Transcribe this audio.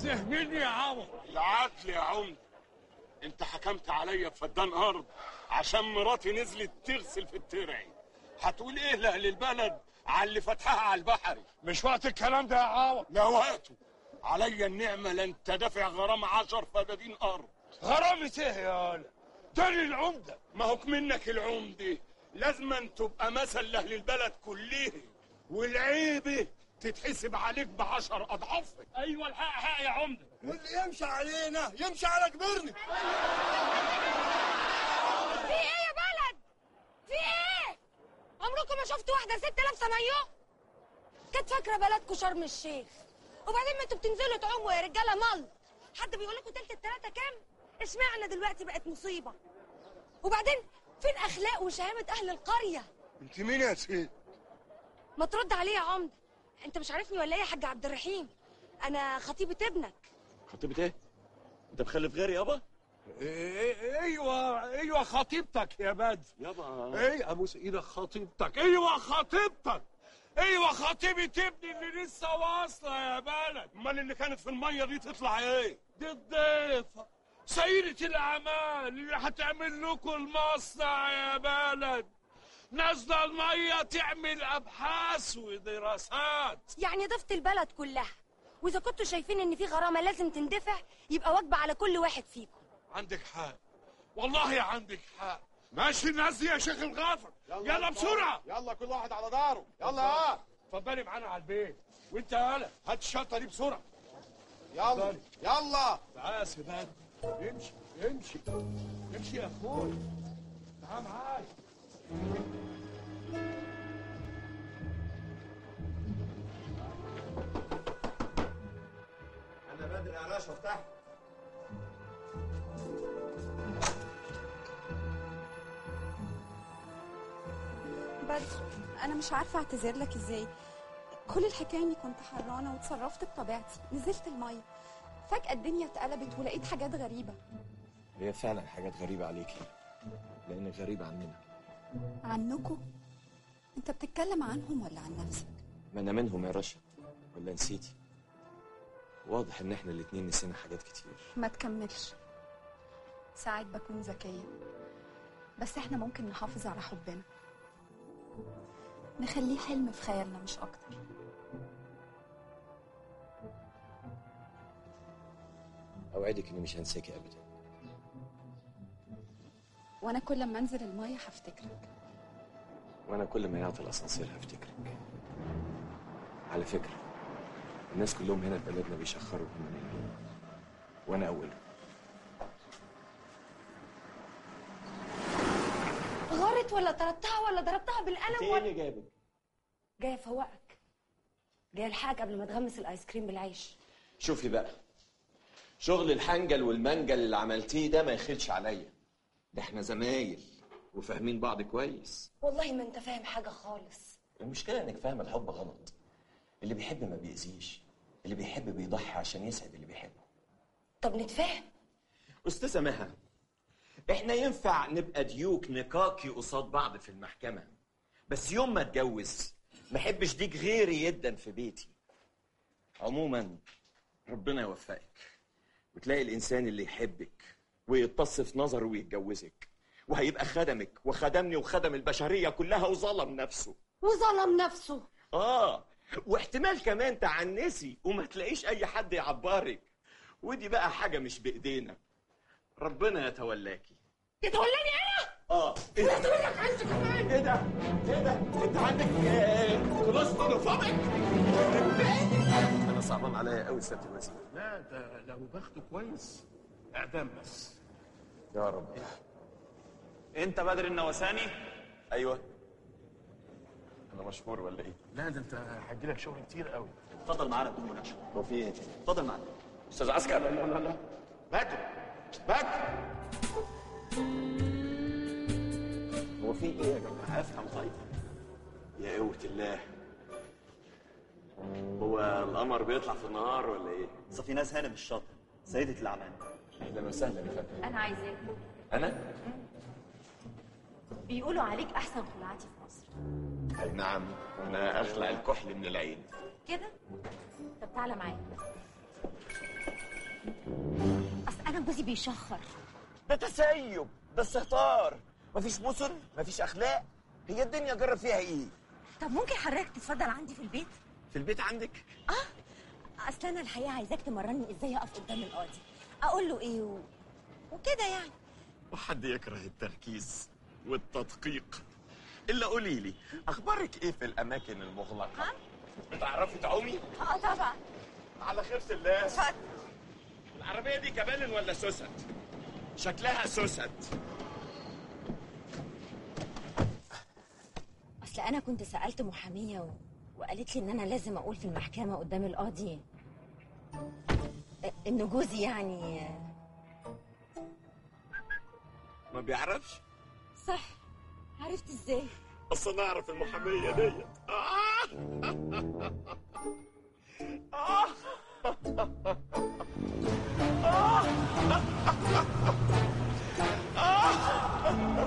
عايزه مني يا عوض العدل يا عمد انت حكمت عليا بفدان ارض عشان مراتي نزلت تغسل في الترعي هتقول ايه لاهل البلد على اللي فتحها على البحري مش وقت الكلام ده يا عوض لا وقته عليا النعمة لن تدفع غرام عشر فدادين أرض غرامة ايه يا ولا داني العمده ما هوك منك العمدة لازما تبقى مثل لأهل البلد كلها والعيبة تتحسب عليك بعشر أضعافها ايوه الحق حق يا عمده واللي يمشي علينا يمشي على كبرنا في ايه يا بلد؟ في ايه؟ عمركم ما شفتوا واحدة ست لابسة مايو؟ كانت فاكرة بلدكم شرم الشيخ وبعدين ما انتوا بتنزلوا تعوموا يا رجالة مل حد بيقول لكم تلت التلاتة كام؟ اشمعنى دلوقتي بقت مصيبة؟ وبعدين فين أخلاق وشهامة أهل القرية؟ انت مين يا سيد؟ ما ترد عليه يا عمدة انت مش عارفني ولا ايه يا حاج عبد الرحيم؟ أنا خطيبة ابنك خطيبة ايه؟ انت مخلف غيري يابا؟ ايوه ايوه خطيبتك يا بدر يابا ايه ابوس ايدك خطيبتك ايوه خطيبتك ايوه خطيبة ابني اللي لسه واصله يا بلد امال اللي كانت في المية دي تطلع ايه؟ دي الضيفة سيدة الأعمال اللي هتعمل لكم المصنع يا بلد نازلة المية تعمل أبحاث ودراسات يعني ضفت البلد كلها وإذا كنتوا شايفين إن في غرامة لازم تندفع يبقى واجبة على كل واحد فيكم عندك حق والله عندك حق ماشي الناس دي يا شيخ الغافر يلا بسرعة يلا كل واحد على داره يلا ها اتفضلي معانا على البيت وانت يا هلا هات الشنطة دي بسرعة يلا يلا تعال يا سيدان امشي امشي امشي يا اخوي تعال معايا انا بدري يا راشد افتح بدر انا مش عارفه اعتذر لك ازاي كل الحكايه اني كنت حرانه وتصرفت بطبيعتي نزلت الميه فجاه الدنيا اتقلبت ولقيت حاجات غريبه هي فعلا حاجات غريبة عليكي لأنك غريبة عننا عنكم انت بتتكلم عنهم ولا عن نفسك ما أنا منهم يا رشا ولا نسيتي واضح إن إحنا الاتنين نسينا حاجات كتير ما تكملش ساعات بكون ذكيه بس احنا ممكن نحافظ على حبنا نخليه حلم في خيالنا مش اكتر أوعدك إني مش هنساكي أبدا وانا كل ما انزل الميه هفتكرك وأنا كل ما يعطي الأسانسير هفتكرك على فكرة الناس كلهم هنا في بلدنا بيشخروا هم نايمين وأنا أولهم غارت ولا طردتها ولا ضربتها بالقلم إيه ولا اللي جابك؟ جاية افوقك جاية الحاج قبل ما تغمس الايس كريم بالعيش شوفي بقى شغل الحنجل والمنجل اللي عملتيه ده ما يخلش عليا ده احنا زمايل وفاهمين بعض كويس والله ما انت فاهم حاجة خالص المشكلة انك فاهم الحب غلط اللي بيحب ما بيأذيش اللي بيحب بيضحي عشان يسعد اللي بيحبه طب نتفاهم أستاذة مها احنا ينفع نبقى ديوك نقاكي قصاد بعض في المحكمة بس يوم ما اتجوز ما احبش ديك غيري يدا في بيتي عموما ربنا يوفقك وتلاقي الانسان اللي يحبك ويتص في نظره ويتجوزك وهيبقى خدمك وخدمني وخدم البشرية كلها وظلم نفسه وظلم نفسه اه واحتمال كمان تعنسي وما تلاقيش اي حد يعبرك ودي بقى حاجة مش بايدينا ربنا يتولاكي يتولاني انا اه ايه ده ايه ده ايه ده انت عندك آه، كولوستروفوبيك انا صعبان عليا قوي سياده الوزير لا ده لو باخده كويس اعدام بس يا رب انت بدر النوساني ايوه انا مشهور ولا ايه لا ده انت هيجيلك شغل كتير قوي اتفضل معانا بدون مناقشه هو في ايه اتفضل معانا استاذ عسكر لا لا لا بدر بدر هو في ايه يا جماعه افهم طيب يا قوه الله هو القمر بيطلع في النهار ولا ايه صفيناز هانم الشاطر سيدة الأعمال اهلا وسهلا يا فندم انا عايزاك انا بيقولوا عليك احسن خلعاتي في مصر اي نعم انا اخلع الكحل من العين كده طب تعالى معايا انا جوزي بيشخر ده تسيب ده استهتار مفيش مصر مفيش اخلاق هي الدنيا جرب فيها ايه طب ممكن حضرتك تتفضل عندي في البيت في البيت عندك اصل انا الحقيقه عايزاك تمرني ازاي اقف قدام القاضي اقول له ايه و... وكده يعني وحد يكره التركيز والتدقيق الا قولي لي اخبارك ايه في الاماكن المغلقه بتعرفي تعومي اه طبعا على خيرة الله اتفضل العربيه دي كبالن ولا سوست شكلها سوست اصل انا كنت سالت محاميه و... وقالت لي ان انا لازم اقول في المحكمه قدام القاضي ان جوزي يعني ما بيعرفش صح عرفت ازاي اصل انا اعرف المحاميه ديت آه.